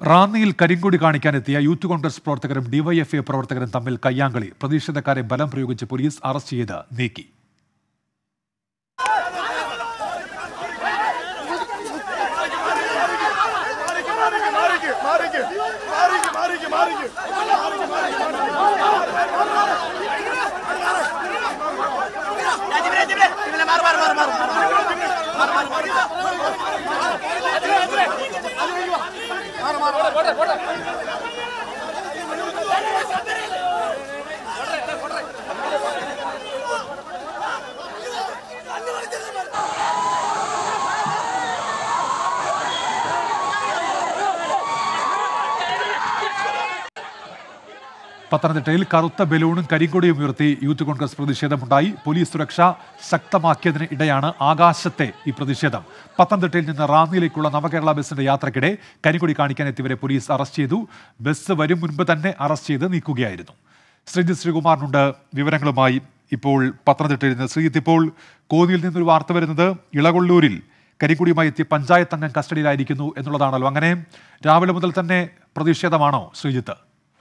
റാന്നിയിൽ കരിങ്കൊടി കാണിക്കാനെത്തിയ യൂത്ത് കോൺഗ്രസ് പ്രവർത്തകരും ഡിവൈഎഫ്ഐ പ്രവർത്തകരും തമ്മിൽ കയ്യാങ്കളി പ്രതിഷേധക്കാരെ ബലം പ്രയോഗിച്ച് പോലീസ് അറസ്റ്റ് ചെയ്ത് നീക്കി പത്തനംതിട്ടയിൽ കറുത്ത ബലൂണും കരിങ്കൊടിയും ഉയർത്തി യൂത്ത് കോൺഗ്രസ് പ്രതിഷേധമുണ്ടായി പോലീസ് സുരക്ഷ ശക്തമാക്കിയതിന് ഇടെയാണ് ആകാശത്തെ ഈ പ്രതിഷേധം പത്തനംതിട്ടയിൽ നിന്ന് റാന്നിയിലേക്കുള്ള നവകേരള ബസിന്റെ യാത്രക്കിടെ കരിങ്കൊടി കാണിക്കാനെത്തിയവരെ പോലീസ് അറസ്റ്റ് ചെയ്തു ബസ് വരും മുൻപ് തന്നെ അറസ്റ്റ് ചെയ്ത് നീക്കുകയായിരുന്നു ശ്രീജിത്ത് ശ്രീകുമാറിനുണ്ട് വിവരങ്ങളുമായി ഇപ്പോൾ പത്തനംതിട്ടയിൽ നിന്ന് ശ്രീജിത്ത് ഇപ്പോൾ കോന്നിയിൽ നിന്നൊരു വാർത്ത വരുന്നത് ഇളകൊള്ളൂരിൽ കരിങ്കുടിയുമായി എത്തിയ പഞ്ചായത്ത് അംഗം കസ്റ്റഡിയിലായിരിക്കുന്നു എന്നുള്ളതാണല്ലോ അങ്ങനെ രാവിലെ മുതൽ തന്നെ പ്രതിഷേധമാണോ ശ്രീജിത്ത്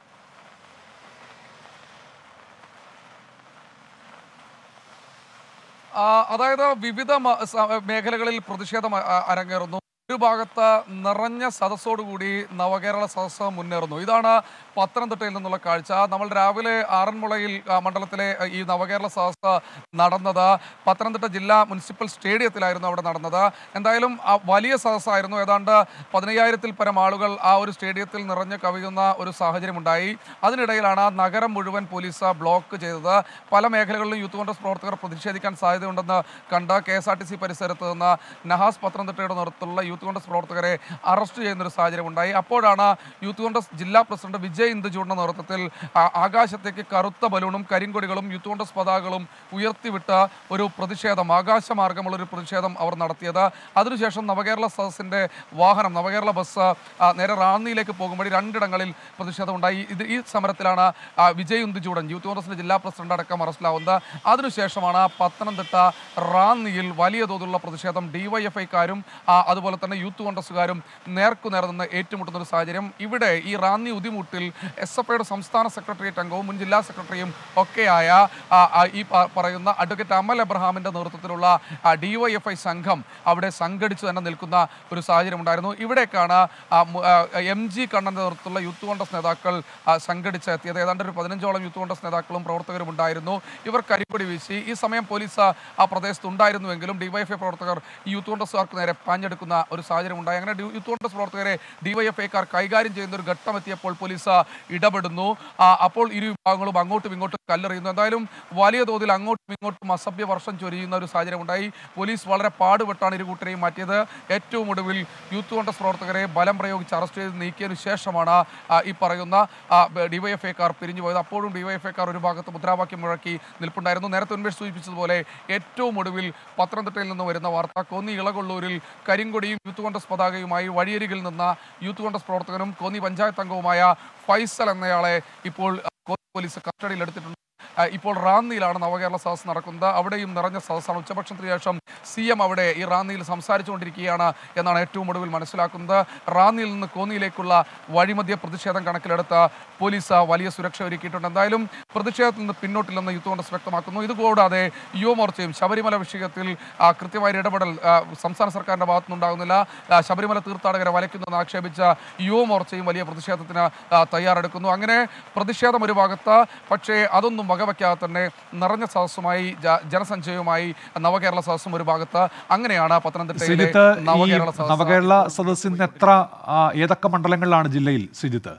ആ, അതായത് വിവിധ മ- സ- മേഖലകളിൽ പ്രതിഷേധം അ- അ- അരങ്ങേറുന്നു ഒരു ഭാഗത്ത് നിറഞ്ഞ സദസ്സോടുകൂടി നവകേരള സദസ്സ് മുന്നേറുന്നു ഇതാണ് പത്തനംതിട്ടയിൽ നിന്നുള്ള കാഴ്ച നമ്മൾ രാവിലെ ആറന്മുളയിൽ ആ, മണ്ഡലത്തിലെ ആ, ഈ നവകേരള സദസ്സ് നടന്നത് പത്തനംതിട്ട ജില്ലാ മുനിസിപ്പൽ സ്റ്റേഡിയത്തിലായിരുന്നു അവിടെ നടന്നത് എന്തായാലും ആ വലിയ സദസ്സായിരുന്നു ഏതാണ്ട് പതിനയ്യായിരത്തിൽ പരം ആളുകൾ ആ ഒരു സ്റ്റേഡിയത്തിൽ നിറഞ്ഞു കവിയുന്ന ഒരു സാഹചര്യമുണ്ടായി അതിനിടയിലാണ് നഗരം മുഴുവൻ പോലീസ് ബ്ലോക്ക് ചെയ്തത് പല മേഖലകളിലും യൂത്ത് കോൺഗ്രസ് പ്രവർത്തകർ പ്രതിഷേധിക്കാൻ സാധ്യതയുണ്ടെന്ന് കണ്ട് K S R T C പരിസരത്ത് നിന്ന് നഹാസ് പത്തനംതിട്ടയുടെ നേതൃത്വത്തിലുള്ള യൂത്ത് കോൺഗ്രസ് പ്രവർത്തകരെ അറസ്റ്റ് ചെയ്യുന്ന ഒരു സാഹചര്യം ഉണ്ടായി അപ്പോഴാണ് യൂത്ത് കോൺഗ്രസ് ജില്ലാ പ്രസിഡന്റ് വിജയ് ഇന്ദുജൂഡിന്റെ നേതൃത്വത്തിൽ ആ, ആകാശത്തേക്ക് കറുത്ത ബലൂണും കരിങ്കൊടികളും യൂത്ത് കോൺഗ്രസ് പതാകകളും ഉയർത്തിവിട്ട ഒരു പ്രതിഷേധം ആകാശമാർഗമുള്ള ഒരു പ്രതിഷേധം അവർ നടത്തിയത് അതിനുശേഷം നവകേരള സദസ്സിന്റെ വാഹനം നവകേരള ബസ് ആ, നേരെ റാന്നിയിലേക്ക് പോകുമ്പോൾ രണ്ടിടങ്ങളിൽ പ്രതിഷേധം ഉണ്ടായി ഇത് ഈ സമരത്തിലാണ് ആ, വിജയ് ഇന്ദുചൂടൻ യൂത്ത് കോൺഗ്രസിന്റെ ജില്ലാ പ്രസിഡന്റ് അടക്കം അറസ്റ്റിലാവുന്നത് അതിനുശേഷമാണ് പത്തനംതിട്ട റാന്നിയിൽ വലിയ തോതിലുള്ള പ്രതിഷേധം ഡിവൈഎഫ്ഐക്കാരും അതുപോലെ തന്നെ യൂത്ത് കോൺഗ്രസ്സുകാരും നേർക്കുനേർ നിന്ന് ഏറ്റുമുട്ടുന്ന ഒരു സാഹചര്യം ഇവിടെ ഈ റാന്നി ഉദിമുട്ടിൽ എസ് എഫ് ഐയുടെ സംസ്ഥാന സെക്രട്ടേറിയറ്റ് അംഗവും മുൻ ജില്ലാ സെക്രട്ടറിയും ഒക്കെയായ ആ, ആ, ഈ പ- പറയുന്ന അഡ്വക്കേറ്റ് അമൽ എബ്രഹാമിന്റെ നേതൃത്വത്തിലുള്ള ഡിവൈഎഫ്ഐ സംഘം അവിടെ സംഘടിച്ചു തന്നെ നിൽക്കുന്ന ഒരു സാഹചര്യം ഉണ്ടായിരുന്നു ഇവിടേക്കാണ് ആ, മു- ആ, എം ജി കണ്ണന്റെ നേതൃത്വത്തിലുള്ള യൂത്ത് കോൺഗ്രസ് നേതാക്കൾ ആ, സംഘടിച്ച് എത്തിയത് ഏതാണ്ട് ഒരു പതിനഞ്ചോളം യൂത്ത് കോൺഗ്രസ് നേതാക്കളും പ്രവർത്തകരും ഉണ്ടായിരുന്നു ഇവർ കരിക്കൊടി വീശി ഈ സമയം പോലീസ് ആ- ആ പ്രദേശത്ത് ഉണ്ടായിരുന്നുവെങ്കിലും ഡിവൈഎഫ്ഐ പ്രവർത്തകർ ഈ യൂത്ത് കോൺഗ്രസ്സുകാർക്ക് നേരെ പാഞ്ഞെടുക്കുന്ന ഒരു സാഹചര്യം ഉണ്ടായി അങ്ങനെ ഡി- യൂത്ത് കോൺഗ്രസ് പ്രവർത്തകരെ ഡിവൈഎഫ്ഐക്കാർ കൈകാര്യം ചെയ്യുന്ന ഒരു ഘട്ടം എത്തിയപ്പോൾ പോലീസ് ഇടപെടുന്നു ആ, അപ്പോൾ ഇരു വിഭാഗങ്ങളും അങ്ങോട്ടും ഇങ്ങോട്ടും കല്ലെറിയുന്നു എന്തായാലും വലിയ തോതിൽ അങ്ങോട്ടും ഇങ്ങോട്ടും അസഭ്യ വർഷം ചൊരിയുന്ന ഒരു സാഹചര്യം ഉണ്ടായി പോലീസ് വളരെ പാടുപെട്ടാണ് ഇരു കൂട്ടരെയും മാറ്റിയത് ഏറ്റവും ഒടുവിൽ യൂത്ത് കോൺഗ്രസ് പ്രവർത്തകരെ ബലം പ്രയോഗിച്ച് അറസ്റ്റ് ചെയ്ത് നീക്കിയതിനു ശേഷമാണ് ആ, ഈ പറയുന്ന ഡിവൈഎഫ്ഐക്കാർ പിരിഞ്ഞു പോയത് അപ്പോഴും ഡിവൈഎഫ്ഐക്കാർ ഒരു ഭാഗത്ത് മുദ്രാവാക്യം മുഴക്കി നിൽപ്പുണ്ടായിരുന്നു നേരത്തെ ഉന്മേഷ് സൂചിപ്പിച്ചതുപോലെ ഏറ്റവും ഒടുവിൽ പത്തനംതിട്ടയിൽ നിന്ന് വരുന്ന വാർത്ത കോന്നി ഇളകൊള്ളൂരിൽ കരിങ്കൊടിയും യൂത്ത് കോൺഗ്രസ് പതാകയുമായി വഴിയരികിൽ നിന്ന യൂത്ത് കോൺഗ്രസ് പ്രവർത്തകനും കോന്നി പഞ്ചായത്ത് അംഗവുമായ ഫൈസൽ എന്നയാളെ ഇപ്പോൾ കോന്നി പോലീസ് കസ്റ്റഡിയിൽ എടുത്തിട്ടുണ്ട് ആ, ഇപ്പോൾ റാന്നിയിലാണ് നവകേരള സദസ് നടക്കുന്നത് അവിടെയും നിറഞ്ഞ സദസ്സാണ് ഉച്ചഭക്ഷണത്തിന് ശേഷം സി എം അവിടെ ഈ റാന്നിയിൽ സംസാരിച്ചുകൊണ്ടിരിക്കുകയാണ് എന്നാണ് ഏറ്റവും ഒടുവിൽ മനസ്സിലാക്കുന്നത് റാന്നിയിൽ നിന്ന് കോന്നിയിലേക്കുള്ള വഴിമധ്യ പ്രതിഷേധം കണക്കിലെടുത്ത് പോലീസ് വലിയ സുരക്ഷ ഒരുക്കിയിട്ടുണ്ട് എന്തായാലും പ്രതിഷേധത്തിൽ നിന്ന് പിന്നോട്ടില്ലെന്ന് യൂത്ത് കോൺഗ്രസ് വ്യക്തമാക്കുന്നു ഇതുകൂടാതെ യുവമോർച്ചയും ശബരിമല വിഷയത്തിൽ ആ, കൃത്യമായ ഒരു ഇടപെടൽ ആ, സംസ്ഥാന സർക്കാരിന്റെ ഭാഗത്തുനിന്നുണ്ടാകുന്നില്ല ആ, ശബരിമല തീർത്ഥാടകരെ വലയ്ക്കുന്നെന്ന് ആക്ഷേപിച്ച യുവമോർച്ചയും വലിയ പ്രതിഷേധത്തിന് ആ, തയ്യാറെടുക്കുന്നു അങ്ങനെ പ്രതിഷേധം ഒരു ഭാഗത്ത് പക്ഷേ അതൊന്നും വകവയ്ക്കാതെ തന്നെ നിറഞ്ഞ സദസ്സുമായി ജ- ജനസഞ്ചയവുമായി നവകേരള സദസ്സും ഒരു ഭാഗത്ത് അങ്ങനെയാണ് പത്തനംതിട്ടയിലെ ശ്രീജിത്ത് ഈ നവകേരള സദസ്സ് നവകേരള സദസ്സിന് എത്ര ആ, ഏതൊക്കെ മണ്ഡലങ്ങളിലാണ് ജില്ലയിൽ ശ്രീജിത്ത്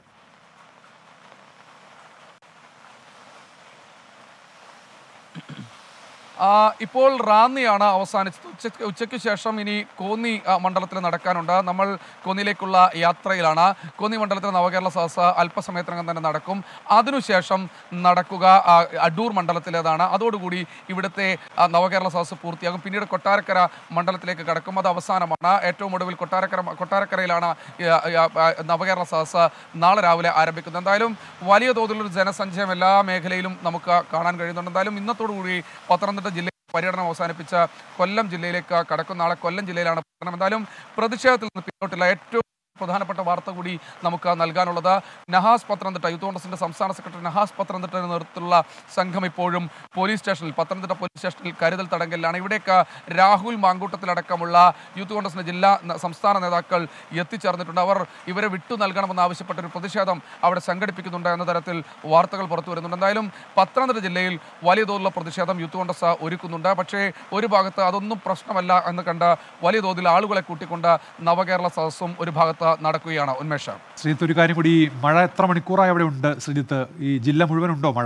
ആ, ഇപ്പോൾ റാന്നിയാണ് അവസാനിച്ചത് ഉച്ചയ്ക്ക് ഉച്ചയ്ക്ക് ശേഷം ഇനി കോന്നി ആ, മണ്ഡലത്തിൽ നടക്കാനുണ്ട് നമ്മൾ കോന്നിയിലേക്കുള്ള യാത്രയിലാണ് കോന്നി മണ്ഡലത്തിലെ നവകേരള സദസ് അല്പസമയത്തിനകം തന്നെ നടക്കും അതിനുശേഷം നടക്കുക ആ, അടൂർ മണ്ഡലത്തിലേതാണ് അതോടുകൂടി ഇവിടുത്തെ ആ, നവകേരള സദസ് പൂർത്തിയാകും പിന്നീട് കൊട്ടാരക്കര മണ്ഡലത്തിലേക്ക് കടക്കും അത് അവസാനമാണ് ഏറ്റവും ഒടുവിൽ കൊട്ടാരക്കര കൊട്ടാരക്കരയിലാണ് ഈ, ആ, ഈ, ആ, നവകേരള സദസ് നാളെ രാവിലെ ആരംഭിക്കുന്നത് എന്തായാലും വലിയ തോതിലൊരു ജനസഞ്ചയം എല്ലാ മേഖലയിലും നമുക്ക് കാണാൻ കഴിയുന്നുണ്ട് എന്തായാലും ഇന്നത്തോടുകൂടി പത്തനംതിട്ട ജില്ലയിൽ പര്യടനം അവസാനിപ്പിച്ച കൊല്ലം ജില്ലയിലേക്ക് കടക്കുന്ന നാളെ കൊല്ലം ജില്ലയിലാണ് പര്യടനം എന്തായാലും പ്രതിഷേധത്തിൽ നിന്ന് പിന്നോട്ടില്ല ഏറ്റവും പ്രധാനപ്പെട്ട വാർത്ത കൂടി നമുക്ക് നൽകാനുള്ളത് നഹാസ് പത്തനംതിട്ട യൂത്ത് കോൺഗ്രസിന്റെ സംസ്ഥാന സെക്രട്ടറി നഹാസ് പത്തനംതിട്ടയുടെ നേതൃത്വത്തിലുള്ള സംഘം ഇപ്പോഴും പോലീസ് സ്റ്റേഷനിൽ പത്തനംതിട്ട പോലീസ് സ്റ്റേഷനിൽ കരുതൽ തടങ്കലിലാണ് ഇവിടേക്ക് രാഹുൽ മാങ്കൂട്ടത്തിലടക്കമുള്ള യൂത്ത് കോൺഗ്രസിന്റെ ജില്ലാ ന- സംസ്ഥാന നേതാക്കൾ എത്തിച്ചേർന്നിട്ടുണ്ട് അവർ ഇവരെ വിട്ടു നൽകണമെന്ന് ആവശ്യപ്പെട്ട ഒരു പ്രതിഷേധം അവിടെ സംഘടിപ്പിക്കുന്നുണ്ട് എന്ന തരത്തിൽ വാർത്തകൾ പുറത്തു വരുന്നുണ്ട് എന്തായാലും പത്തനംതിട്ട ജില്ലയിൽ വലിയ തോതിലുള്ള പ്രതിഷേധം യൂത്ത് കോൺഗ്രസ് ഒരുക്കുന്നുണ്ട് പക്ഷേ ഒരു ഭാഗത്ത് അതൊന്നും പ്രശ്നമല്ല എന്ന് കണ്ട് വലിയ തോതിൽ ആളുകളെ കൂട്ടിക്കൊണ്ട് നവകേരള സദസ്സും ഒരു ഭാഗത്ത് നടക്കുകയാണ് ഉന്മേഷ ശ്രീജിത്ത് ഒരു കാര്യം കൂടി ഈ മഴ എത്ര മണിക്കൂറായി അവിടെ ഉണ്ട് ശ്രീജിത്ത് ഈ ജില്ല മുഴുവൻ ഉണ്ടോ മഴ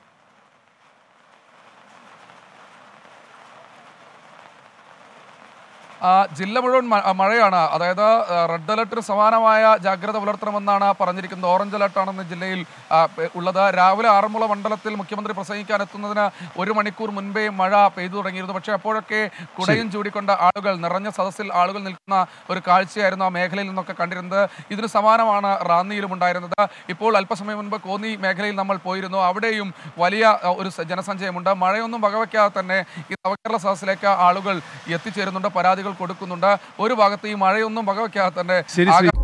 ആ, ജില്ല മുഴുവൻ മ- മഴയാണ് അതായത് ആ, റെഡ് അലർട്ടിന് സമാനമായ ജാഗ്രത പുലർത്തണമെന്നാണ് പറഞ്ഞിരിക്കുന്നത് ഓറഞ്ച് അലർട്ടാണെന്ന് ജില്ലയിൽ ആ, പെ- ഉള്ളത് രാവിലെ ആറന്മുള മണ്ഡലത്തിൽ മുഖ്യമന്ത്രി പ്രസംഗിക്കാൻ എത്തുന്നതിന് ഒരു മണിക്കൂർ മുൻപേ മഴ പെയ്തു തുടങ്ങിയിരുന്നു പക്ഷേ അപ്പോഴൊക്കെ കുടയും ചൂടിക്കൊണ്ട ആളുകൾ നിറഞ്ഞ സദസ്സിൽ ആളുകൾ നിൽക്കുന്ന ഒരു കാഴ്ചയായിരുന്നു ആ മേഖലയിൽ നിന്നൊക്കെ കണ്ടിരുന്നത് ഇതിന് സമാനമാണ് റാന്നിയിലും ഉണ്ടായിരുന്നത് ഇപ്പോൾ അല്പസമയം മുൻപ് കോന്നി മേഖലയിൽ നമ്മൾ പോയിരുന്നു അവിടെയും വലിയ ആ, ഒരു സ- ജനസഞ്ചയമുണ്ട് മഴയൊന്നും വകവയ്ക്കാതെ തന്നെ ഈ നവകേരള സദസ്സിലേക്ക് ആളുകൾ എത്തിച്ചേരുന്നുണ്ട് പരാതികൾ കൊടുക്കുന്നുണ്ട് ഒരു ഭാഗത്ത് ഈ മഴയൊന്നും വകവയ്ക്കാതെ തന്നെ ശരി ശ്രീ ആകാ-